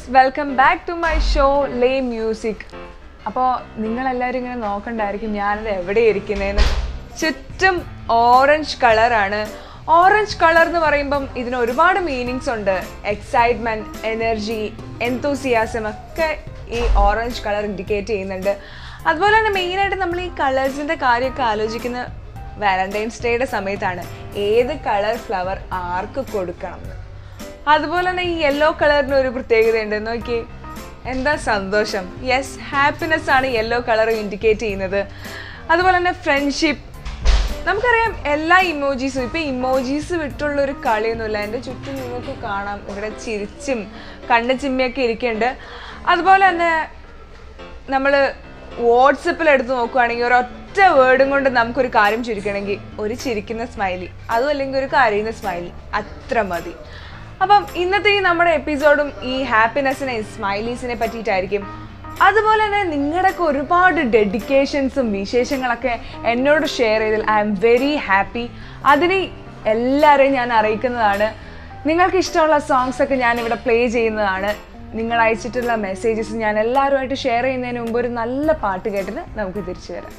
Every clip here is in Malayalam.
welcome back to my show ലേ മ്യൂസിക് അപ്പോൾ നിങ്ങളെല്ലാവരും ഇങ്ങനെ നോക്കണ്ടായിരിക്കും ഞാനിത് എവിടെ ഇരിക്കുന്നതെന്ന് ചുറ്റും ഓറഞ്ച് കളറാണ് ഓറഞ്ച് കളർ എന്ന് പറയുമ്പം ഇതിന് ഒരുപാട് മീനിങ്സ് ഉണ്ട് എക്സൈറ്റ്മെൻറ്റ് എനർജി എൻതൂസിയാസം ഒക്കെ ഈ ഓറഞ്ച് കളർ ഇൻഡിക്കേറ്റ് ചെയ്യുന്നുണ്ട് അതുപോലെ തന്നെ മെയിനായിട്ട് നമ്മൾ ഈ കളേഴ്സിൻ്റെ കാര്യമൊക്കെ ആലോചിക്കുന്ന വാലന്റൈൻസ് ഡേയുടെ സമയത്താണ് ഏത് കളർ ഫ്ലവർ ആർക്ക് കൊടുക്കണം എന്ന് അതുപോലെ തന്നെ ഈ യെല്ലോ കളറിന് ഒരു പ്രത്യേകതയുണ്ട് നോക്കി എന്താ സന്തോഷം യെസ് ഹാപ്പിനെസ് ആണ് യെല്ലോ കളർ ഇൻഡിക്കേറ്റ് ചെയ്യുന്നത് അതുപോലെ തന്നെ ഫ്രണ്ട്ഷിപ്പ് നമുക്കറിയാം എല്ലാ ഇമോജീസും ഇപ്പം ഇമോജീസ് വിട്ടുള്ള ഒരു കളിയൊന്നുമില്ല എൻ്റെ ചുറ്റും നിങ്ങൾക്ക് കാണാം ഇവിടെ ചിരിച്ചും കണ്ണ് ചിമ്മിയൊക്കെ ഇരിക്കുന്നുണ്ട് അതുപോലെ തന്നെ നമ്മൾ വാട്സപ്പിൽ എടുത്ത് നോക്കുകയാണെങ്കിൽ ഒരൊറ്റ വേർഡും കൊണ്ട് നമുക്കൊരു കാര്യം ചുരുക്കണമെങ്കിൽ ഒരു ചിരിക്കുന്ന സ്മൈലി അതും അല്ലെങ്കിൽ ഒരു കരയുന്ന സ്മൈലി അത്ര മതി അപ്പം ഇന്നത്തെ ഈ നമ്മുടെ എപ്പിസോഡും ഈ ഹാപ്പിനെസ്സിനെ സ്മൈലീസിനെ പറ്റിയിട്ടായിരിക്കും അതുപോലെ തന്നെ നിങ്ങളുടെയൊക്കെ ഒരുപാട് ഡെഡിക്കേഷൻസും വിശേഷങ്ങളൊക്കെ എന്നോട് ഷെയർ ചെയ്തതിൽ ഐ എം വെരി ഹാപ്പി അതിന് എല്ലാവരെയും ഞാൻ അറിയിക്കുന്നതാണ് നിങ്ങൾക്ക് ഇഷ്ടമുള്ള സോങ്സ് ഒക്കെ ഞാൻ ഇവിടെ പ്ലേ ചെയ്യുന്നതാണ് നിങ്ങൾ അയച്ചിട്ടുള്ള മെസ്സേജസ് ഞാൻ എല്ലാവരുമായിട്ട് ഷെയർ ചെയ്യുന്നതിന് മുമ്പ് ഒരു നല്ല പാട്ട് കേട്ടിട്ട് നമുക്ക് തിരിച്ചു വരാം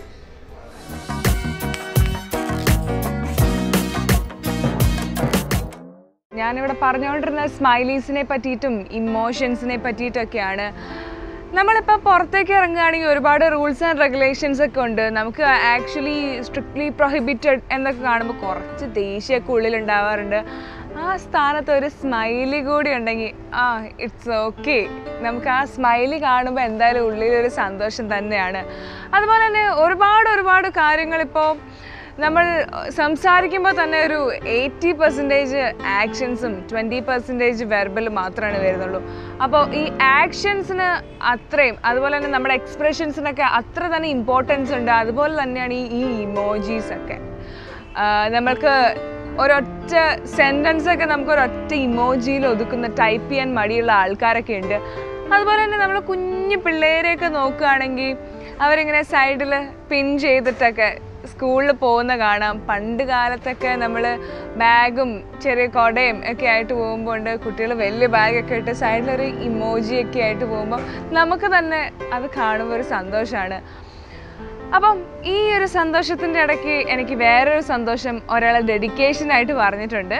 ഞാനിവിടെ പറഞ്ഞുകൊണ്ടിരുന്ന സ്മൈലീസിനെ പറ്റിയിട്ടും ഇമോഷൻസിനെ പറ്റിയിട്ടൊക്കെയാണ് നമ്മളിപ്പോൾ പുറത്തേക്ക് ഇറങ്ങുകയാണെങ്കിൽ ഒരുപാട് റൂൾസ് ആൻഡ് റെഗുലേഷൻസ് ഒക്കെ ഉണ്ട് നമുക്ക് ആക്ച്വലി സ്ട്രിക്ട്ലി പ്രൊഹിബിറ്റഡ് എന്നൊക്കെ കാണുമ്പോൾ കുറച്ച് ദേഷ്യമൊക്കെ ഉള്ളിലുണ്ടാവാറുണ്ട് ആ സ്ഥാനത്ത് ഒരു സ്മൈലി കൂടി ഉണ്ടെങ്കിൽ ആ ഇറ്റ്സ് ഓക്കെ നമുക്ക് ആ സ്മൈലി കാണുമ്പോൾ എന്തായാലും ഉള്ളിലൊരു സന്തോഷം തന്നെയാണ് അതുപോലെ തന്നെ ഒരുപാട് ഒരുപാട് കാര്യങ്ങളിപ്പോൾ നമ്മൾ സംസാരിക്കുമ്പോൾ തന്നെ ഒരു എയ്റ്റി പെർസെൻറ്റേജ് ആക്ഷൻസും ട്വൻറ്റി പെർസെൻറ്റേജ് വെർബൽ മാത്രമാണ് വരുന്നുള്ളൂ അപ്പോൾ ഈ ആക്ഷൻസിന് അത്രയും അതുപോലെ തന്നെ നമ്മുടെ എക്സ്പ്രഷൻസിനൊക്കെ അത്ര തന്നെ ഇമ്പോർട്ടൻസ് ഉണ്ട് അതുപോലെ തന്നെയാണ് ഈ ഈ ഇമോജീസ് ഒക്കെ ആ, നമ്മൾക്ക് ഒരൊറ്റ സെൻറ്റൻസ് ഒക്കെ നമുക്ക് ഒരൊറ്റ ഇമോജിയിൽ ഒതുക്കുന്ന ടൈപ്പ് ചെയ്യാൻ മടിയുള്ള ആൾക്കാരൊക്കെ ഉണ്ട് അതുപോലെ തന്നെ നമ്മൾ കുഞ്ഞു പിള്ളേരെയൊക്കെ നോക്കുകയാണെങ്കിൽ അവരിങ്ങനെ സൈഡിൽ പിൻ ചെയ്തിട്ടൊക്കെ സ്കൂളിൽ പോകുന്ന കാണാം പണ്ട് കാലത്തൊക്കെ നമ്മൾ ബാഗും ചെറിയ കുടയും ഒക്കെ ആയിട്ട് പോകുമ്പോൾ ഉണ്ട് കുട്ടികൾ വലിയ ബാഗൊക്കെ ഇട്ട് സൈഡിലൊരു ഇമോജിയൊക്കെ ആയിട്ട് പോകുമ്പോൾ നമുക്ക് തന്നെ അത് കാണുമ്പോൾ ഒരു സന്തോഷമാണ് അപ്പം ഈ ഒരു സന്തോഷത്തിൻ്റെ ഇടയ്ക്ക് എനിക്ക് വേറൊരു സന്തോഷം ഒരാളെ ഡെഡിക്കേഷനായിട്ട് പറഞ്ഞിട്ടുണ്ട്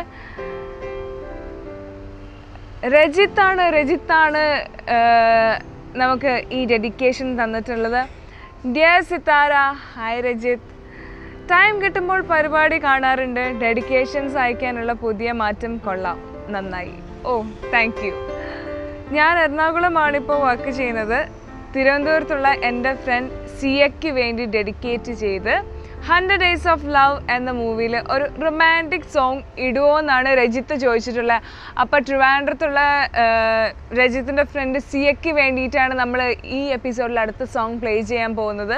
രജിത്താണ് രജിത്താണ് ആഹ്, നമുക്ക് ഈ ഡെഡിക്കേഷൻ തന്നിട്ടുള്ളത് dear Sithara hi Rajith time കിട്ടുമ്പോൾ പരിപാടി കാണാറുണ്ട് ഡെഡിക്കേഷൻസ് അയക്കാനുള്ള പുതിയ മാറ്റം കൊള്ളാം നന്നായി ഓ താങ്ക് യു ഞാൻ എറണാകുളമാണ് ഇപ്പോൾ വർക്ക് ചെയ്യുന്നത് തിരുവനന്തപുരത്തുള്ള എൻ്റെ ഫ്രണ്ട് സിയയ്ക്ക് വേണ്ടി ഡെഡിക്കേറ്റ് ചെയ്ത് ഹൺഡ്രഡ് ഡേയ്സ് ഓഫ് ലവ് എന്ന മൂവിയിൽ ഒരു റൊമാൻറ്റിക് സോങ് ഇടുമോ എന്നാണ് രജിത്ത് ചോദിച്ചിട്ടുള്ളത് അപ്പോൾ ട്രിവാൻഡ്രത്തുള്ള ആഹ്, രജിത്തിൻ്റെ ഫ്രണ്ട് സിയയ്ക്ക് വേണ്ടിയിട്ടാണ് നമ്മൾ ഈ എപ്പിസോഡിൽ അടുത്ത സോങ് പ്ലേ ചെയ്യാൻ പോകുന്നത്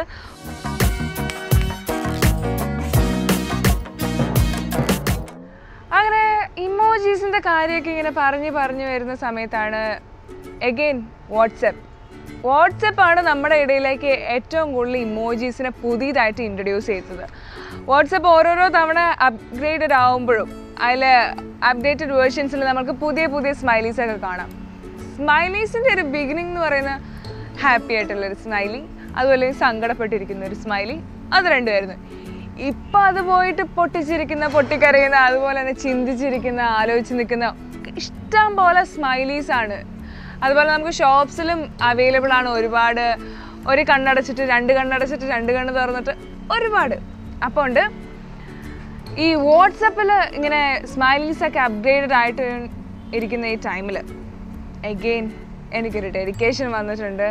അങ്ങനെ ഇമോജീസിൻ്റെ കാര്യമൊക്കെ ഇങ്ങനെ പറഞ്ഞ് പറഞ്ഞു വരുന്ന സമയത്താണ് എഗെയിൻ വാട്സപ്പ് വാട്സപ്പ് ആണ് നമ്മുടെ ഇടയിലേക്ക് ഏറ്റവും കൂടുതൽ ഇമോജീസിനെ പുതിയതായിട്ട് ഇൻട്രൊഡ്യൂസ് ചെയ്തത് വാട്സപ്പ് ഓരോരോ തവണ അപ്ഗ്രേഡഡ് ആവുമ്പോഴും അതിൽ അപ്ഡേറ്റഡ് വേർഷൻസിൽ നമുക്ക് പുതിയ പുതിയ സ്മൈലീസ് ഒക്കെ കാണാം സ്മൈലീസിൻ്റെ ഒരു ബിഗിനിങ് എന്ന് പറയുന്ന ഹാപ്പി ആയിട്ടുള്ള ഒരു സ്മൈലി അതുപോലെ സങ്കടപ്പെട്ടിരിക്കുന്ന ഒരു സ്മൈലി അത് രണ്ടുമായിരുന്നു ഇപ്പം അത് പോയിട്ട് പൊട്ടിച്ചിരിക്കുന്ന പൊട്ടിക്കരയുന്ന അതുപോലെ തന്നെ ചിന്തിച്ചിരിക്കുന്ന ആലോചിച്ച് നിൽക്കുന്ന ഇഷ്ടം പോലെ സ്മൈലീസ് ആണ് അതുപോലെ നമുക്ക് ഷോപ്സിലും അവൈലബിൾ ആണ് ഒരുപാട് ഒരു കണ്ണടച്ചിട്ട് രണ്ട് കണ്ണടച്ചിട്ട് രണ്ട് കണ്ണ് തുറന്നിട്ട് ഒരുപാട് അപ്പോൾ ഉണ്ട് ഈ വാട്സപ്പിൽ ഇങ്ങനെ സ്മൈലീസ് ഒക്കെ അപ്ഗ്രേഡഡ് ആയിട്ട് ഇരിക്കുന്ന ഈ ടൈമിൽ എഗെയിൻ എനിക്കൊരു ഡെഡിക്കേഷൻ വന്നിട്ടുണ്ട്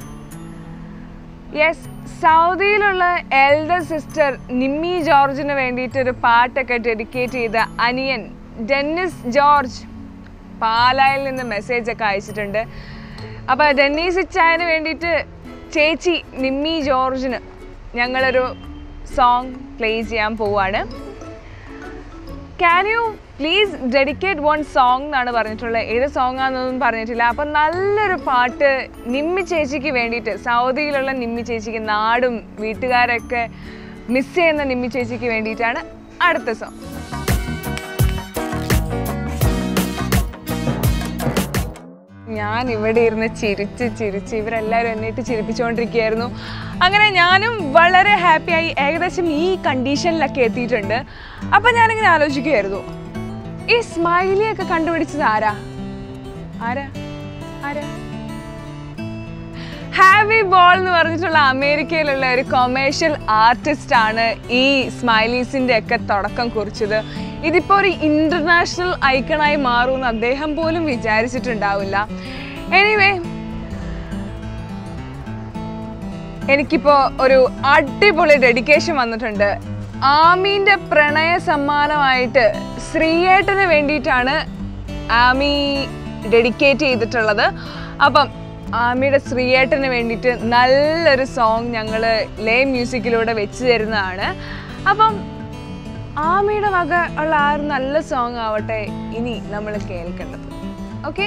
യെസ് സൗദിയിലുള്ള എൽഡർ സിസ്റ്റർ നിമ്മി ജോർജിന് വേണ്ടിയിട്ട് ഒരു പാട്ടൊക്കെ ഡെഡിക്കേറ്റ് ചെയ്ത അനിയൻ ഡെന്നിസ് ജോർജ് പാലായിൽ നിന്ന് മെസ്സേജ് ഒക്കെ അയച്ചിട്ടുണ്ട് അപ്പോൾ ഡെന്നീസ് ഇച്ചായന് വേണ്ടിയിട്ട് ചേച്ചി നിമ്മി ജോർജിന് ഞങ്ങളൊരു സോങ് പ്ലേ ചെയ്യാൻ പോവാണ് can you please dedicate one song എന്നാണ് പറഞ്ഞിട്ടുള്ളത് ഏത് സോങ് ആണെന്നൊന്നും പറഞ്ഞിട്ടില്ല അപ്പം നല്ലൊരു പാട്ട് നിമ്മി ചേച്ചിക്ക് വേണ്ടിയിട്ട് സൗദിയിലുള്ള നിമ്മി ചേച്ചിക്ക് നാടും വീട്ടുകാരൊക്കെ മിസ് ചെയ്യുന്ന നിമ്മി ചേച്ചിക്ക് വേണ്ടിയിട്ടാണ് അടുത്ത സോങ് ഞാൻ ഇവിടെ ഇരുന്ന് ചിരിച്ച് ചിരിച്ച് ഇവരെല്ലാവരും എന്നിട്ട് ചിരിപ്പിച്ചുകൊണ്ടിരിക്കുകയായിരുന്നു അങ്ങനെ ഞാനും വളരെ ഹാപ്പിയായി ഏകദേശം ഈ കണ്ടീഷനിലൊക്കെ എത്തിയിട്ടുണ്ട് അപ്പം ഞാനിങ്ങനെ ആലോചിക്കുകയായിരുന്നു ഈ സ്മൈലി ഒക്കെ കണ്ടുപിടിച്ചത് ആരാ ആരാ ആരാ ഹാവി ബോൾ എന്ന് പറഞ്ഞിട്ടുള്ള അമേരിക്കയിലുള്ള ഒരു കൊമേഴ്ഷ്യൽ ആർട്ടിസ്റ്റ് ആണ് ഈ സ്മൈലീസിന്റെ ഒക്കെ തുടക്കം കുറിച്ചത് ഇതിപ്പോ ഒരു ഇന്റർനാഷണൽ ഐക്കണായി മാറുമെന്ന് അദ്ദേഹം പോലും വിചാരിച്ചിട്ടുണ്ടാവില്ല എനിവേ എനിക്കിപ്പോ ഒരു അടിപൊളി ഡെഡിക്കേഷൻ വന്നിട്ടുണ്ട് ആമീന്റെ പ്രണയ സമ്മാനമായിട്ട് ശ്രീയേട്ടന് വേണ്ടിയിട്ടാണ് ആമി ഡെഡിക്കേറ്റ് ചെയ്തിട്ടുള്ളത് അപ്പം ആമിയുടെ ശ്രീയേട്ടന് വേണ്ടിയിട്ട് നല്ലൊരു സോങ് ഞങ്ങൾ ലേ മ്യൂസിക്കിലൂടെ വെച്ച് തരുന്നതാണ് അപ്പം ആമിയുടെ വക ഉള്ള ആ ഒരു നല്ല സോങ് ആവട്ടെ ഇനി നമ്മൾ കേൾക്കേണ്ടത് ഓക്കെ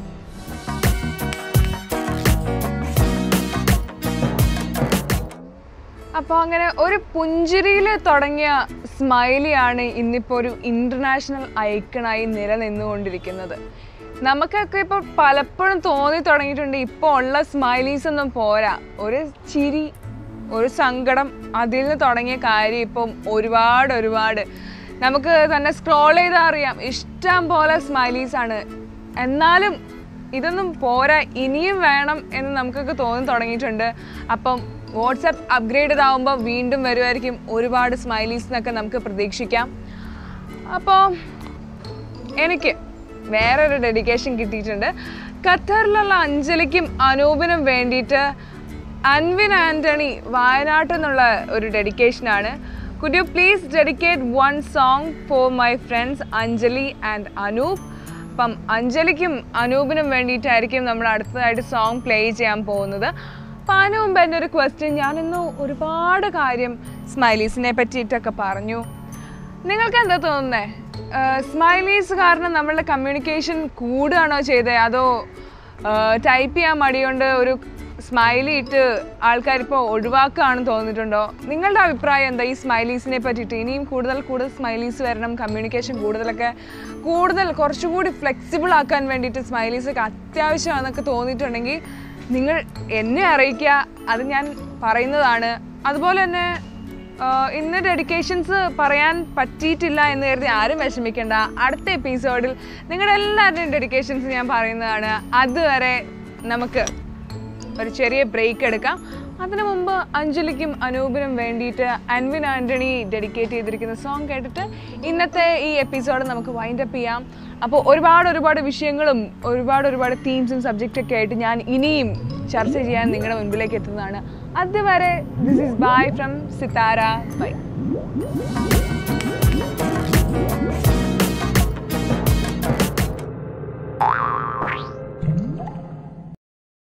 അപ്പോൾ അങ്ങനെ ഒരു പുഞ്ചിരിയിൽ തുടങ്ങിയ സ്മൈലിയാണ് ഇന്നിപ്പോൾ ഒരു ഇൻ്റർനാഷണൽ ഐക്കണായി നിലനിന്നുകൊണ്ടിരിക്കുന്നത് നമുക്കൊക്കെ ഇപ്പോൾ പലപ്പോഴും തോന്നി തുടങ്ങിയിട്ടുണ്ട് ഇപ്പോൾ ഉള്ള സ്മൈലീസ് ഒന്നും പോരാ ഒരു ചിരി ഒരു സങ്കടം അതിൽ നിന്ന് തുടങ്ങിയ കാര്യം ഇപ്പം ഒരുപാട് ഒരുപാട് നമുക്ക് തന്നെ സ്ക്രോൾ ചെയ്താൽ അറിയാം ഇഷ്ടം പോലെ സ്മൈലീസ് ആണ് എന്നാലും ഇതൊന്നും പോരാ ഇനിയും വേണം എന്ന് നമുക്കൊക്കെ തോന്നി തുടങ്ങിയിട്ടുണ്ട് അപ്പം വാട്സപ്പ് അപ്ഗ്രേഡഡ് ആവുമ്പോൾ വീണ്ടും വരുമായിരിക്കും ഒരുപാട് സ്മൈലീസ് എന്നൊക്കെ നമുക്ക് പ്രതീക്ഷിക്കാം അപ്പോൾ എനിക്ക് വേറൊരു ഡെഡിക്കേഷൻ കിട്ടിയിട്ടുണ്ട് ഖത്തറിലുള്ള അഞ്ജലിക്കും അനൂപിനും വേണ്ടിയിട്ട് അൻവിൻ ആൻ്റണി വയനാട്ടിൽ നിന്നുള്ള ഒരു ഡെഡിക്കേഷനാണ് could you please dedicate one song for my friends Anjali and Anoop അപ്പം അഞ്ജലിക്കും അനൂപിനും വേണ്ടിയിട്ടായിരിക്കും നമ്മൾ അടുത്തതായിട്ട് സോങ് പ്ലേ ചെയ്യാൻ പോകുന്നത് അപ്പം അതിനു മുമ്പ് എൻ്റെ ഒരു ക്വസ്റ്റ്യൻ ഞാനിന്ന് ഒരുപാട് കാര്യം സ്മൈലീസിനെ പറ്റിയിട്ടൊക്കെ പറഞ്ഞു നിങ്ങൾക്ക് എന്താ തോന്നുന്നേ സ്മൈലീസ് കാരണം നമ്മളുടെ കമ്മ്യൂണിക്കേഷൻ കൂടുകയാണോ ചെയ്തത് അതോ ടൈപ്പ് ചെയ്യാൻ മടിയുണ്ട് ഒരു സ്മൈലി ഇട്ട് ആൾക്കാരിപ്പോൾ ഒഴിവാക്കുകയാണെന്ന് തോന്നിയിട്ടുണ്ടോ നിങ്ങളുടെ അഭിപ്രായം എന്താ ഈ സ്മൈലീസിനെ പറ്റിയിട്ട് ഇനിയും കൂടുതൽ കൂടുതൽ സ്മൈലീസ് വരണം കമ്മ്യൂണിക്കേഷൻ കൂടുതലൊക്കെ കൂടുതൽ കുറച്ചുകൂടി ഫ്ലെക്സിബിൾ ആക്കാൻ വേണ്ടിയിട്ട് സ്മൈലീസ് ഒക്കെ അത്യാവശ്യമാണെന്നൊക്കെ തോന്നിയിട്ടുണ്ടെങ്കിൽ നിങ്ങൾ എന്നെ അറിയിക്കുക അത് ഞാൻ പറയുന്നതാണ് അതുപോലെ തന്നെ ആഹ് ഇന്ന് ഡെഡിക്കേഷൻസ് പറയാൻ പറ്റിയിട്ടില്ല എന്ന് കരുതി ആരും വിഷമിക്കേണ്ട അടുത്ത എപ്പിസോഡിൽ നിങ്ങളുടെ എല്ലാവരുടെയും ഡെഡിക്കേഷൻസ് ഞാൻ പറയുന്നതാണ് അതുവരെ നമുക്ക് ഒരു ചെറിയ ബ്രേക്ക് എടുക്കാം അതിനു മുമ്പ് അഞ്ജലിക്കും അനൂപിനും വേണ്ടിയിട്ട് അൻവിൻ ആൻ്റണി ഡെഡിക്കേറ്റ് ചെയ്തിരിക്കുന്ന സോങ് കേട്ടിട്ട് ഇന്നത്തെ ഈ എപ്പിസോഡ് നമുക്ക് വൈൻഡ് അപ്പ് ചെയ്യാം അപ്പോൾ ഒരുപാട് ഒരുപാട് വിഷയങ്ങളും ഒരുപാട് ഒരുപാട് തീംസും സബ്ജക്റ്റൊക്കെ ആയിട്ട് ഞാൻ ഇനിയും ചർച്ച ചെയ്യാൻ നിങ്ങളുടെ മുൻപിലേക്ക് എത്തുന്നതാണ് അതുവരെ this is bye from Sithara by